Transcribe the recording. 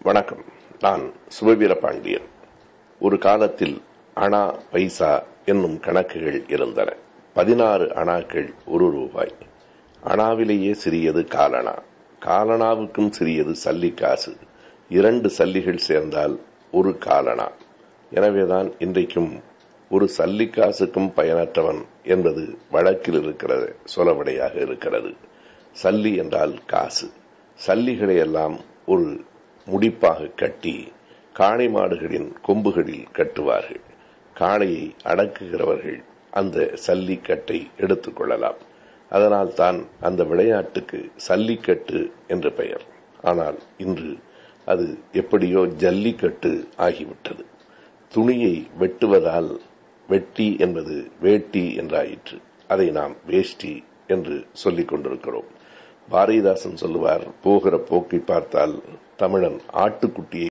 வணக்கம் நான் சுபவீர பாண்டியன் ஒரு காலத்தில் அணா பைசா என்னும் கணக்குகள் இருந்தன பதினாறு அணாக்கள் ஒரு ரூபாய் அணாவிலேயே சிறியது காலணா காலணாவுக்கும் சிறியது சல்லி காசு இரண்டு சல்லிகள் சேர்ந்தால் ஒரு காலணா எனவேதான் இன்றைக்கும் ஒரு சல்லி காசுக்கும் பயனற்றவன் என்பது வழக்கில் இருக்கிறது சொலவடையாக இருக்கிறது சல்லி என்றால் காசு சல்லிகளை எல்லாம் ஒரு முடிப்பாக கட்டி காளை மாடுகளின் கொம்புகளில் கட்டுவார்கள் காளையை அடக்குகிறவர்கள் அந்த சல்லிக்கட்டை எடுத்துக் கொள்ளலாம் அதனால் தான் அந்த விளையாட்டுக்கு சல்லிக்கட்டு என்று பெயர் ஆனால் இன்று அது எப்படியோ ஜல்லிக்கட்டு ஆகிவிட்டது துணியை வெட்டுவதால் வெட்டி என்பது வேட்டி என்றாயிற்று அதை நாம் வேஷ்டி என்று சொல்லிக் கொண்டிருக்கிறோம் பாரதிதாசன் சொல்லுவார் போகிற போக்கை பார்த்தால் தமிழன் ஆட்டுக்குட்டியை